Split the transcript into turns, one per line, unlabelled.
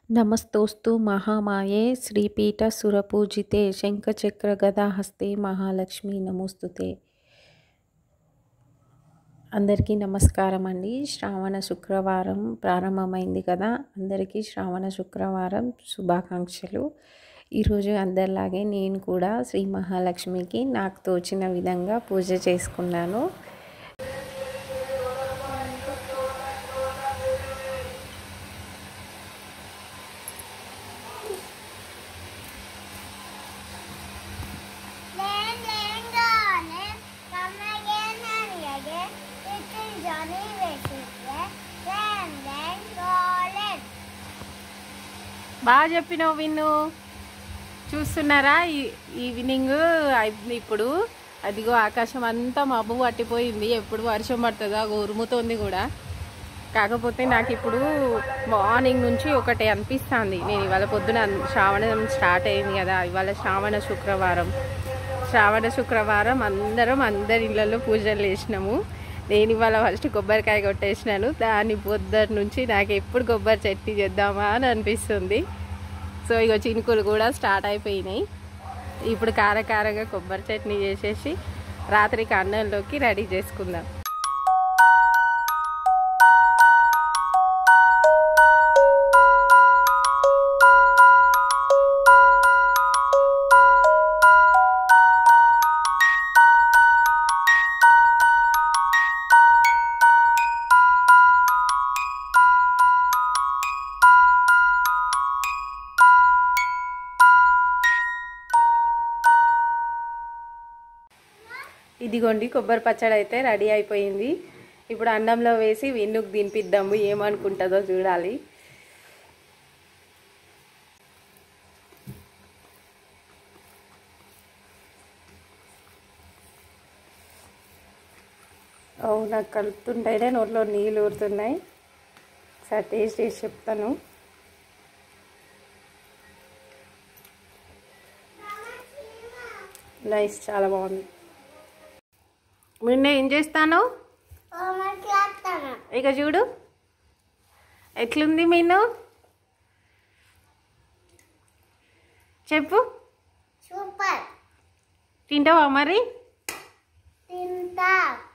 నమస్తోస్తు మహామాయే శ్రీపీఠ సురపూజితే శంఖచక్ర గదాహస్తే మహాలక్ష్మి నమోస్తుతే అందరికీ నమస్కారం అండి శ్రావణ శుక్రవారం ప్రారంభమైంది కదా అందరికీ శ్రావణ శుక్రవారం శుభాకాంక్షలు ఈరోజు అందరిలాగే నేను కూడా శ్రీ మహాలక్ష్మికి నాకు తోచిన విధంగా పూజ చేసుకున్నాను
Len len gane, kamage naniyage, itin jani vesikye, len len golen.
బాగా చెప్పినావు విన్ను చూస్తున్నారా ఈ- ఈవినింగ్ అయి- ఇప్పుడు అదిగో ఆకాశం అంతా మబ్బు పట్టిపోయింది ఎప్పుడు వర్షం పడుతుందో ఉరుముతోంది కూడా కాకపోతే నాకు ఇప్పుడు మార్నింగ్ నుంచి ఒకటి అనిపిస్తుంది నేను ఇవాళ పొద్దున అన్- శ్రావణం స్టార్ట్ అయింది కదా ఇవాళ శ్రావణ శుక్రవారం శ్రావణ శుక్రవారం అందరం అందరి ఇళ్ళల్లో పూజలు చేసినాము నేను ఇవాళ ఫస్ట్ కొబ్బరికాయ కొట్టేసినాను దాని పొద్దుటి నుంచి నాకు ఎప్పుడు కొబ్బరి చట్నీ చేద్దామా అని అనిపిస్తుంది సో ఇక చినుకులు కూడా స్టార్ట్ అయిపోయినాయి ఇప్పుడు కారకారంగా కొబ్బరి చట్నీ చేసేసి రాత్రికి అన్నంలోకి రెడీ చేసుకుందాం ఇదిగోండి కొబ్బరి పచ్చడి అయితే రెడీ అయిపోయింది ఇప్పుడు అన్నంలో వేసి వెన్నుకు తినిపిద్దాము ఏమనుకుంటుందో చూడాలి అవు నాకు కలుపుతుంటేనే నోట్లో నీళ్ళు ఊరుతున్నాయి ఒకసారి టేస్ట్ చేసి చెప్తాను నైస్ చాలా బాగుంది నిన్న ఏం చేస్తాను
ఓమకి అత్తన,
ఇక చూడు ఎట్లుంది మీను చెప్పు
సూపర్,
తింటావా మరి
తింటా,